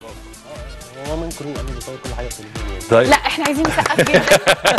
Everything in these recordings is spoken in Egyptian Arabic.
هو ممكن يبقى بيصور كل حاجه في الدنيا طيب لا احنا عايزين نسقف جدا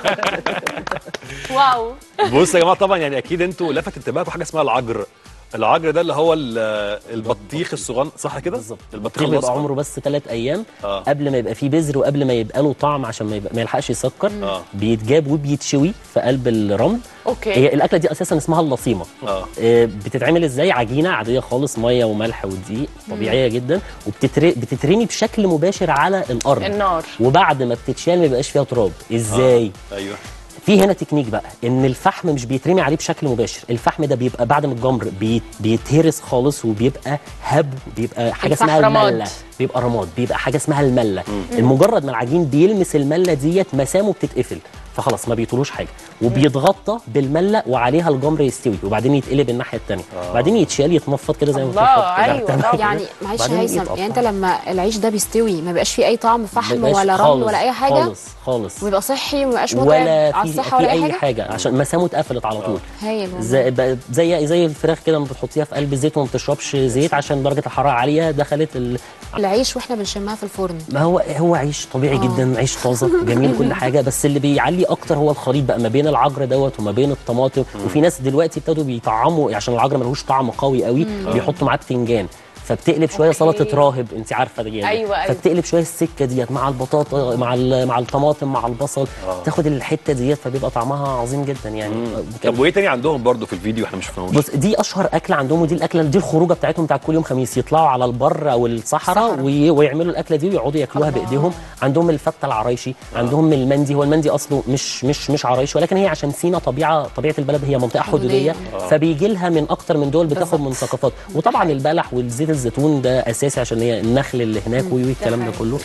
واو بصوا يا جماعه طبعا يعني اكيد انتوا لفت انتباهكم حاجه اسمها العجر العجر ده اللي هو ال- البطيخ الصغير صح كده بالظبط البطيخ البطيخ بيبقى الأصفر. عمره بس ثلاث ايام آه. قبل ما يبقى فيه بذر وقبل ما يبقى له طعم عشان ما, يبقى ما يلحقش يسكر آه. بيتجاب وبيتشوي في قلب الرمل اوكي هي الاكله دي اساسا اسمها اللصيمه اه آه، بتتعمل ازاي عجينه عاديه خالص ميه وملح ودقيق طبيعيه جدا وبتترمي بشكل مباشر على الارض النار وبعد ما بتتشال ما بيبقاش فيها تراب ازاي ايوه في هنا تكنيك بقى ان الفحم مش بيترمي عليه بشكل مباشر الفحم ده بيبقى بعد ما الجمر بيت بيتهرس خالص وبيبقى هب بيبقى حاجه الفحم اسمها رماد. المله بيبقى رماد بيبقى حاجه اسمها المله المجرد ما العجين بيلمس المله ديت مسامه بتتقفل فخلاص ما بيطولوش حاجه وبيتغطى بالمله وعليها الجمر يستوي وبعدين يتقلب الناحيه الثانيه وبعدين يتشال يتنفض كده زي ما الله، بيتنفض كده أيوة تمام طبعاً. كده. يعني معلش يا بعدين هيثم يتقطع. يعني انت لما العيش ده بيستوي ما بيبقاش فيه اي طعم فحم مبيبقاش ولا رمل خالص- ولا اي حاجه خالص خالص ويبقى صحي وما يبقاش متعب ولا على في, الصحه في ولا اي اي حاجه حاجه عشان مسامه اتقفلت على طول هايل والله. زي ب- زي زي الفراخ كده لما بتحطيها في قلب الزيت وما بتشربش زيت عشان درجه الحراره عاليه دخلت ال... العيش واحنا بنشمها في الفرن ما هو هو عيش طبيعي جدا عيش طازه جميل كل حاجه بس اللي بيعلي اكتر هو الخليط بقى ما بين العجر دوت وما بين الطماطم وفي ناس دلوقتي ابتدوا بيطعموا عشان العجر ملهوش طعم قوي قوي بيحطوا معاه بتنجان فبتقلب شويه أوكي. سلطه راهب انت عارفه دي أيوة، أيوة. فبتقلب شويه السكه ديت مع البطاطا مع ال- مع الطماطم مع البصل تاخد الحته ديت فبيبقى طعمها عظيم جدا يعني طب وايه تاني عندهم برضو في الفيديو احنا مش شفناهوش بص دي اشهر اكله عندهم ودي الاكله دي الخروجه بتاعتهم بتاع كل يوم خميس يطلعوا على البر او الصحراء الصحراء. وي- ويعملوا الاكله دي ويقعدوا ياكلوها بايديهم عندهم الفته العرايشي عندهم المندي هو المندي اصله مش مش مش عرايشي ولكن هي عشان سينا طبيعه طبيعه البلد هي منطقه حدوديه حدودية. فبيجي لها من اكتر من دول بتاخد من ثقافات وطبعا البلح والزيت الزيتون ده اساسي عشان هي النخل اللي هناك والكلام ده كله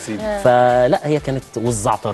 فلا هي كانت والزعتر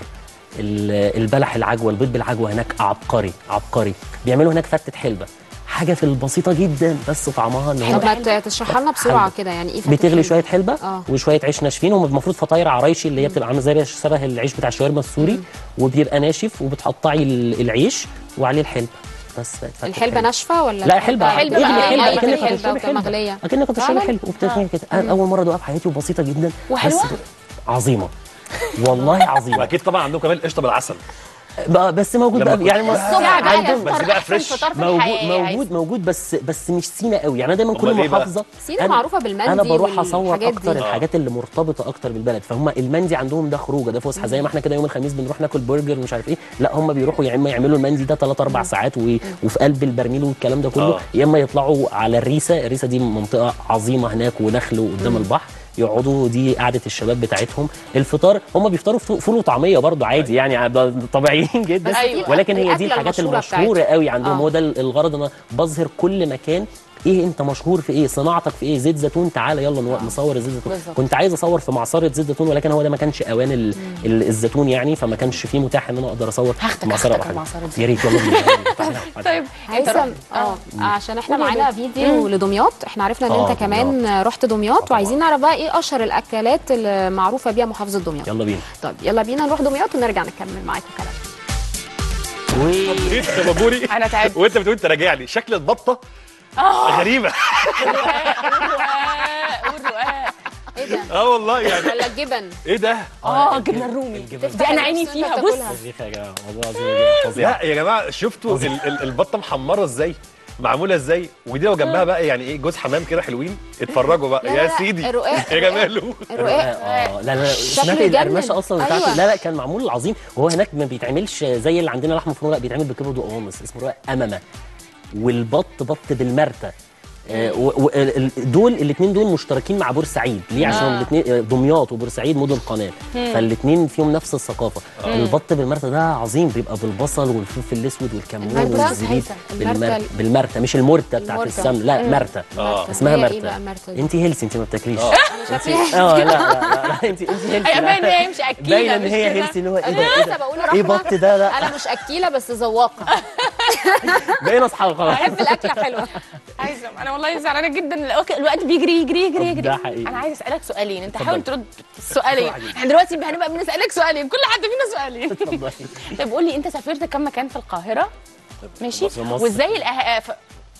ال- البلح العجوه البيض بالعجوه هناك عبقري عبقري بيعملوا هناك فتة حلبة حاجة في البسيطة جدا بس طعمها ان هو طب ما ت- تشرحها لنا بسرعه حلبة. كده يعني ايه فتة بتغلي حلبة؟ شوية حلبة آه. وشوية عيش ناشفين هم المفروض فطاير عرايشي اللي هي بتبقى عاملة زي شبه العيش بتاع الشاورما السوري وبيبقى ناشف وبتقطعي ال- العيش وعليه الحلبة بس بقت فتة الحلبة ناشفة ولا لا حلبة حلبة اغلي بقى، حلبة أيوة، اكنك حلبة هتشربي حلبة مغلية. اكنك هتشربي فعلاً؟ حلبة وبتغلي كده أنا اول مرة ادوقها في حياتي وبسيطة جدا وحلوة؟ بس عظيمة والله عظيمة واكيد طبعا عندهم كمان قشطه بالعسل بقى بس موجود لما بقى يعني كنت- مصر الصبح بقى عندهم بس الفطار بقى أحسن فريش. فطار في موجود الحياة موجود موجود بس بس مش سينا قوي يعني انا دايما كل أمال إيه بقى؟ محافظه سينا أنا- معروفة بالمندي انا بروح اصور والحاجات اكتر دي. الحاجات اللي مرتبطه اكتر بالبلد فهم المندي عندهم ده خروجه ده فسحه زي ما احنا كده يوم الخميس بنروح ناكل برجر مش عارف ايه لا هم بيروحوا يا اما يعملوا المندي ده 3 4 ساعات و... وفي قلب البرميل والكلام ده كله آه. يا اما يطلعوا على الريسه الريسه دي منطقه عظيمه هناك ونخل وقدام البحر يقعدوا دي قعده الشباب بتاعتهم الفطار هم بيفطروا فطو- فول وطعميه برضو عادي يعني ده طبيعيين جدا أيوة. ولكن هي دي الأكلة الحاجات المشهورة المشهوره بتاعتهم. قوي عندهم آه. هو ده الغرض انا بظهر كل مكان ايه انت مشهور في ايه صناعتك في ايه زيت زيتون تعالى يلا نو- نصور الزيت زيتون بالظبط. كنت عايز اصور في معصره زيت زيتون ولكن هو ده ما كانش اوان ال... ال... الزيتون يعني فما كانش فيه متاح ان انا اقدر اصور هاخدك- معصره هاخدك واحده المعصرة دي. يا ريت يلا بينا طيب انت هيثم رحت- اه عشان احنا قولي معانا ليه؟ فيديو لدمياط احنا عرفنا ان آه، انت كمان رحت دمياط وعايزين نعرف بقى ايه اشهر الاكلات اللي معروفه بيها محافظه دمياط يلا بينا طيب يلا بينا نروح دمياط ونرجع نكمل معاكم كلام ايه يا بابوري أنا تعبت. وانت بتقول انت راجع لي شكل البطه غريبه والرقاق ايه ده اه والله يعني ولا الجبن ايه ده اه جبنه الرومي دي انا عيني فيها بص فظيع يا جماعه والله العظيم يا جماعة، فظيع لا يا جماعه شفتوا ال- ال- البطه محمره ازاي معموله ازاي ودي لو جنبها بقى يعني ايه جوز حمام كده حلوين اتفرجوا بقى لا، يا لا، سيدي الرقاق- يا جماله الرقاق اه لا لا سمعت يجنن. القرمشه اصلا بتاعته أيوة. لا لا كان معمول عظيم وهو هناك ما بيتعملش زي اللي عندنا لحم مفروم لا بيتعمل بكبد وقوانص اسمه رقاق امامه والبط بط بالمرتة آه، و- و- ال- ال- دول الاثنين دول مشتركين مع بورسعيد ليه عشان آه. الاثنين دمياط وبورسعيد مدن قناه فالاثنين فيهم نفس الثقافه البط بالمرتة ده عظيم بيبقى بالبصل والفلفل الاسود والكمون المرتة؟ والزبيب هيثم، بالمر... المرتة. بالمرتة مش المرتة بتاعت المرتة. السمن لا مرتة اه اسمها هي مرتة ايه بقى مرتة دي؟ انت هيلثي انت ما بتاكليش اه انت اه لا لا لا, لا انت انت هيلثي ايوه لا. باين ان هي مش اكيله باينه ان مش هي كده؟ هيلثي اللي هو ايه ده انا ايه لسه ده بقول ايه رحمه بط ده لا انا مش اكيله بس ذواقه بقينا اصحاب خلاص بحب الاكله حلوه هيثم انا والله زعلانه جدا الوقت الوقت بيجري يجري يجري يجري ده حقيقي. انا عايز اسالك سؤالين انت اتفضل. حاول ترد السؤالين احنا دلوقتي هنبقى بنسالك سؤالين كل حد فينا سؤالين اتفضلي. طيب قول لي انت سافرت كم مكان في القاهره ماشي مصر- مصر. وازاي الأه... ف...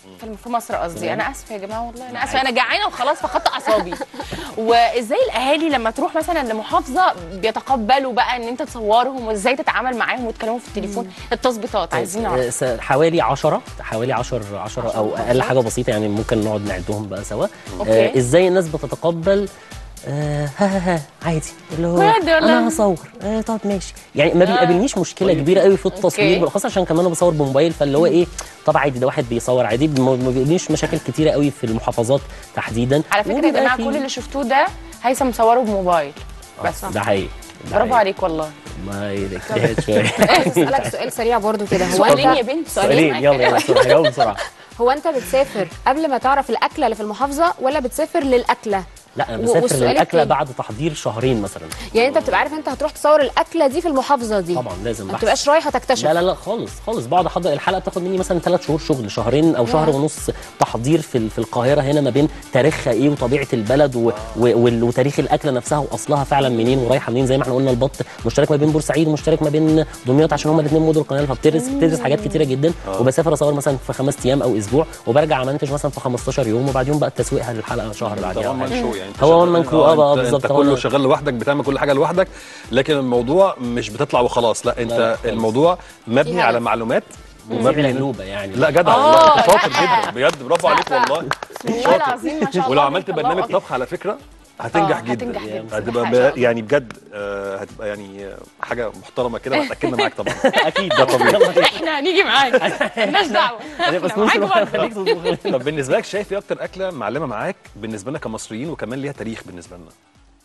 في في مصر قصدي انا اسفه يا جماعه والله انا اسفه انا جعانه وخلاص فقدت اعصابي وازاي الاهالي لما تروح مثلا لمحافظه بيتقبلوا بقى ان انت تصورهم وازاي تتعامل معاهم وتكلموا في التليفون التظبيطات عايزين نعرف آه، س- حوالي 10 حوالي 10 10 او اقل حاجه بسيطه يعني ممكن نقعد نعدهم بقى سوا أوكي. آه، ازاي الناس بتتقبل آه ها ها ها عادي اللي هو بجد والله؟ انا هصور آه طب ماشي يعني ما بيقابلنيش مشكله كبيره قوي في التصوير أوكي. بالاخص عشان كمان انا بصور بموبايل فاللي هو ايه طب عادي ده واحد بيصور عادي ما ما بيقابلنيش مشاكل كتيره قوي في المحافظات تحديدا على فكره يا وبيبقى جماعه في- كل اللي شفتوه ده هيثم مصوره بموبايل بس ده حقيقي ده برافو حقيقي. عليك والله ما يجتهد شويه عايز اسالك سؤال سريع برضو كده هو سؤالين يا انت بنت سؤالين يلا يلا بسرعه جاوب بسرعه هو انت بتسافر قبل ما تعرف الاكله اللي في المحافظه ولا بتسافر للاكله لا انا و- بسافر والسؤال للاكله التاني؟ بعد تحضير شهرين مثلا يعني انت بتبقى عارف انت هتروح تصور الاكله دي في المحافظه دي طبعا لازم ما بحث. بتبقاش رايح وتكتشف لا لا لا خالص خالص بقعد احضر الحلقه بتاخد مني مثلا ثلاث شهور شغل شهرين او شهر ونص تحضير في ال- في القاهره هنا ما بين تاريخها ايه وطبيعه البلد و و وال- وتاريخ الاكله نفسها واصلها فعلا منين ورايحه منين زي ما احنا قلنا البط مشترك ما بين بورسعيد ومشترك ما بين دمياط عشان هما الاثنين مدن القناه فبتدرس بتدرس حاجات كتيره جدا وبسافر اصور مثلا في خمس ايام او اسبوع وبرجع امنتج مثلا في 15 يوم وبعدين بقى تسويقها للحلقه شهر بعدها طبعا أو حاجة. مان شو يعني أنت هو شغال- one man crew، آه بقى انت, بالظبط، انت هو كله أنا- شغال لوحدك بتعمل كل حاجه لوحدك لكن الموضوع مش بتطلع وخلاص لا انت لا، خالص. الموضوع مبني في على هدف. معلومات ومبني نوبه يعني لا جدع آه، والله انت شاطر لا. جدا بجد برافو عليك والله والله العظيم ما شاء الله ولو عملت الله برنامج أكبر. طبخ على فكره هتنجح آه، جدا هتنجح جدا. هتبقى ده حقيقة. ب- يعني بجد آه، هتبقى يعني آه، حاجه محترمه كده وهتاكدنا معاك طبعا اكيد ده طبيعي احنا هنيجي معاك مالناش دعوه هنبقى إحنا معاك سبونسر برضه. خليك تظبط. طب بالنسبه لك شايف ايه اكتر اكله معلمه معاك بالنسبه لنا كمصريين وكمان ليها تاريخ بالنسبه لنا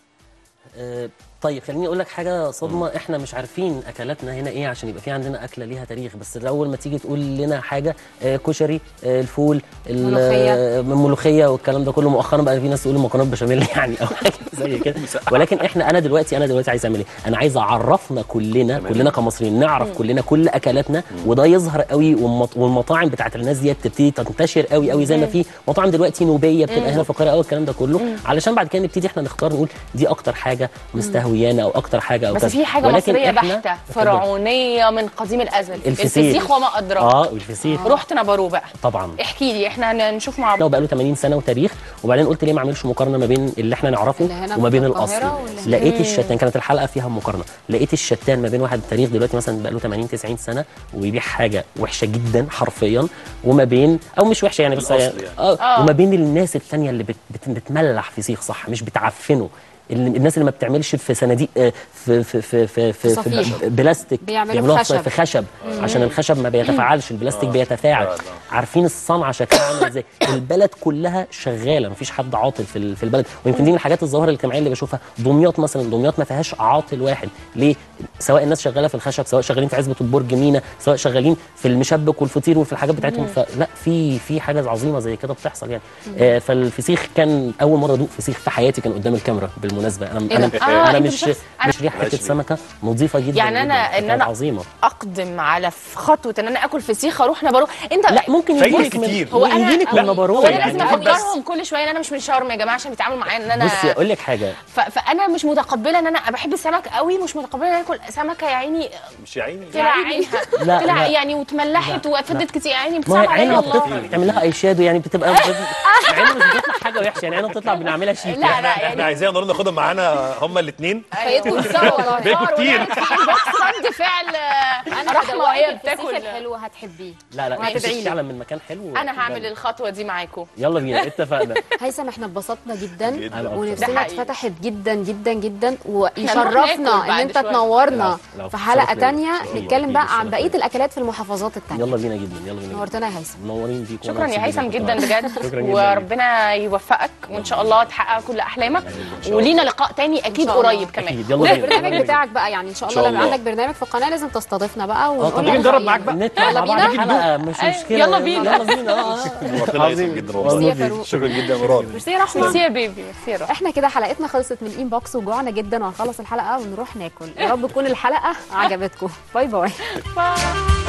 آه، طيب خليني اقول لك حاجه صدمه احنا مش عارفين اكلاتنا هنا ايه عشان يبقى في عندنا اكله ليها تاريخ بس اول ما تيجي تقول لنا حاجه آه، كشري آه، الفول ال- ملوخية. آه، الملوخيه والكلام ده كله مؤخرا بقى في ناس تقول مكرونه بشاميل يعني او حاجه زي كده ولكن احنا انا دلوقتي انا دلوقتي عايز اعمل ايه انا عايز اعرفنا كلنا تمام. كلنا كمصريين نعرف كلنا كل اكلاتنا وده يظهر قوي والمط- والمطاعم بتاعت الناس دي تبتدي تنتشر قوي قوي زي ما في مطاعم دلوقتي نوبيه بتبقى هنا في القاهره قوي الكلام ده كله علشان بعد كده نبتدي احنا نختار نقول دي اكتر حاجه مستهويانا او اكتر حاجه او بس كذا. في حاجه ولكن مصريه إحنا- بحته اتفضل. فرعونيه من قديم الازل الفسيخ. وما ادراك اه والفسيخ رحت نبروه بقى طبعا احكي لي احنا هنشوف مع بعض لو بقى له 80 سنه وتاريخ وبعدين قلت ليه ما اعملش مقارنه ما بين اللي احنا نعرفه اللي هنا وما في بين القاهرة الاصل واللي هنا. لقيت الشتان كانت الحلقه فيها مقارنه لقيت الشتان ما بين واحد تاريخ دلوقتي مثلا بقى له 80 90 سنه وبيبيع حاجه وحشه جدا حرفيا وما بين او مش وحشه يعني بس الأصل يعني. اه آه. وما بين الناس الثانيه اللي بت بت بتملح فسيخ صح مش بتعفنه اللي- الناس اللي ما بتعملش في صناديق آه، في في في في, في, صفيح. في بلاستيك بيعملوا بيعملوها خشب. في خشب عشان الخشب ما بيتفاعلش البلاستيك بيتفاعل عارفين الصنعه شكلها عامل ازاي البلد كلها شغاله مفيش حد عاطل في ال- في البلد ويمكن دي من الحاجات الظاهره الجماعيه اللي بشوفها دمياط مثلا دمياط ما فيهاش عاطل واحد ليه سواء الناس شغاله في الخشب سواء شغالين في عزبه البرج مينا سواء شغالين في المشبك والفطير وفي الحاجات بتاعتهم فلا في في حاجه عظيمه زي كده بتحصل يعني آه فالفسيخ كان اول مره ادوق فسيخ في حياتي كان قدام الكاميرا بالمناسبه انا إيه ده؟ انا آه، انا أنت مش مش- أنا- مش ريحه حته ماشي. سمكه نظيفه جدا يعني جداً. أنا- إن كانت أنا- عظيمه اقدم على في خطوه ان انا اكل فسيخ اروح نبروه انت لا ممكن فايدة يجيلك من كتير. هو انا يجيلك من نبروه هو انا يعني لازم بس. افكرهم كل شويه ان انا مش من شرم يا جماعه عشان بيتعاملوا معايا ان انا بصي اقول لك حاجه ف... فانا مش متقبله ان انا بحب السمك قوي مش متقبله ان انا اكل سمكه يا عيني مش يا عيني طلع عينها لا، طلع لا. يعني واتملحت واتفدت كتير يعني ما بتصعب هي عليا عينها والله بتطلع بتعمل لها اي شادو يعني بتبقى عينها مش بتطلع حاجه وحشه يعني عينها بتطلع بنعملها شيك لا لا احنا يعني عايزين النهارده ناخدهم معانا هما الاثنين فايتكم كتير والله بيكوا كتير. بص رد فعل انا رحمه هدوقك وهي الفسيخ بتاكل الحلو هتحبيه لا لا وهتدعي الفسيخ لي. فعلا من مكان حلو انا هعمل الخطوه دي معاكم يلا بينا اتفقنا هيثم احنا اتبسطنا جدا جداً. ده ونفسنا حقيقي. اتفتحت جدا جدا جدا نروح ويشرفنا ناكل ان بعد انت شوية. لا، تنورنا لا، في شرف حلقه ليا. تانية شرف ليا. نتكلم بقى عن شرف بقيه ليا. الاكلات في المحافظات التانية يلا بينا جدا يلا بينا نورتنا يا هيثم منورين بيك شكرا يا هيثم جدا بجد شكرا جدا وربنا يوفقك وان شاء الله تحقق كل احلامك ولينا لقاء تاني اكيد شاء الله. قريب كمان اكيد يلا بينا البرنامج بتاعك بقى يعني ان شاء إن شاء الله لما الله. عندك برنامج في القناه لازم تستضيفنا بقى ونقول طب لك نجرب رأينا. معاك بقى. نطلع يلا مع بعض بينا. حلقه مش أيوة، مشكله يلا بينا. يلا بينا اه نورتنا يا يوسف جدا والله ميرسي يا فاروق شكرا جدا مراد ميرسي يا رحمه ميرسي يا بيبي ميرسي يا روح احنا كده حلقتنا خلصت من الانبوكس وجوعنا جدا وهنخلص الحلقه ونروح ناكل يا رب تكون الحلقه عجبتكم باي باي باي